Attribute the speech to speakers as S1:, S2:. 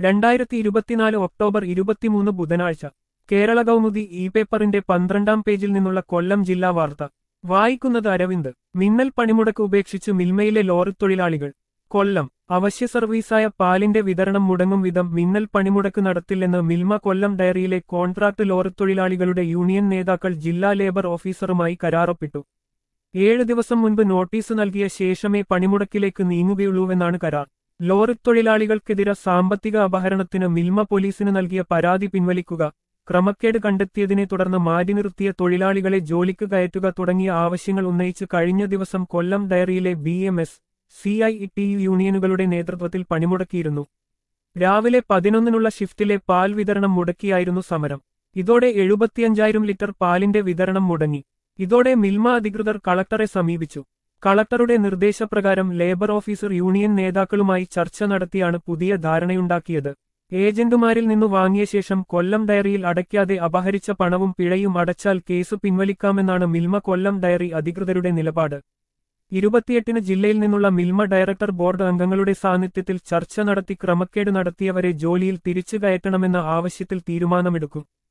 S1: രണ്ടായിരത്തി ഇരുപത്തിനാല് ഒക്ടോബർ ഇരുപത്തിമൂന്ന് ബുധനാഴ്ച കേരള കൗമുദി ഇ പേപ്പറിന്റെ പന്ത്രണ്ടാം പേജിൽ നിന്നുള്ള കൊല്ലം ജില്ലാ വാർത്ത വായിക്കുന്നത് അരവിന്ദ് മിന്നൽ പണിമുടക്ക് ഉപേക്ഷിച്ച് മിൽമയിലെ ലോറിത്തൊഴിലാളികൾ കൊല്ലം അവശ്യ സർവീസായ പാലിന്റെ വിതരണം മുടങ്ങും വിധം മിന്നൽ പണിമുടക്ക് നടത്തില്ലെന്ന് മിൽമ കൊല്ലം ഡയറിയിലെ കോൺട്രാക്ട് ലോറിത്തൊഴിലാളികളുടെ യൂണിയൻ നേതാക്കൾ ജില്ലാ ലേബർ ഓഫീസറുമായി കരാറൊപ്പിട്ടു ഏഴ് ദിവസം മുൻപ് നോട്ടീസ് നൽകിയ ശേഷമേ പണിമുടക്കിലേക്ക് നീങ്ങുകയുള്ളൂവെന്നാണ് കരാർ ലോറിത്തൊഴിലാളികൾക്കെതിരെ സാമ്പത്തിക അപഹരണത്തിന് മിൽമ പോലീസിന് നൽകിയ പരാതി പിൻവലിക്കുക ക്രമക്കേട് കണ്ടെത്തിയതിനെ തുടർന്ന് മാറ്റി നിർത്തിയ തൊഴിലാളികളെ ജോലിക്ക് കയറ്റുക തുടങ്ങിയ ആവശ്യങ്ങൾ ഉന്നയിച്ച് കഴിഞ്ഞ ദിവസം കൊല്ലം ഡയറിയിലെ B M S C I T U യൂണിയനുകളുടെ നേതൃത്വത്തിൽ പണിമുടക്കിയിരുന്നു രാവിലെ പതിനൊന്നിനുള്ള ഷിഫ്റ്റിലെ പാൽ വിതരണം മുടക്കിയായിരുന്നു സമരം ഇതോടെ എഴുപത്തിയഞ്ചായിരം ലിറ്റർ പാലിന്റെ വിതരണം മുടങ്ങി ഇതോടെ മിൽമ അധികൃതർ കളക്ടറെ സമീപിച്ചു കളക്ടറുടെ നിർദ്ദേശപ്രകാരം ലേബർ ഓഫീസർ യൂണിയൻ നേതാക്കളുമായി ചർച്ച നടത്തിയാണ് പുതിയ ധാരണയുണ്ടാക്കിയത് ഏജന്റുമാരിൽ നിന്നു വാങ്ങിയ ശേഷം കൊല്ലം ഡയറിയിൽ അടയ്ക്കാതെ അപഹരിച്ച പണവും പിഴയും അടച്ചാൽ കേസ് പിൻവലിക്കാമെന്നാണ് മിൽമ കൊല്ലം ഡയറി അധികൃതരുടെ നിലപാട് ഇരുപത്തിയെട്ടിന് ജില്ലയിൽ നിന്നുള്ള മിൽമ ഡയറക്ടർ ബോർഡ് അംഗങ്ങളുടെ സാന്നിധ്യത്തിൽ ചർച്ച നടത്തി ക്രമക്കേട് നടത്തിയവരെ ജോലിയിൽ തിരിച്ചു കയറ്റണമെന്ന ആവശ്യത്തിൽ തീരുമാനമെടുക്കും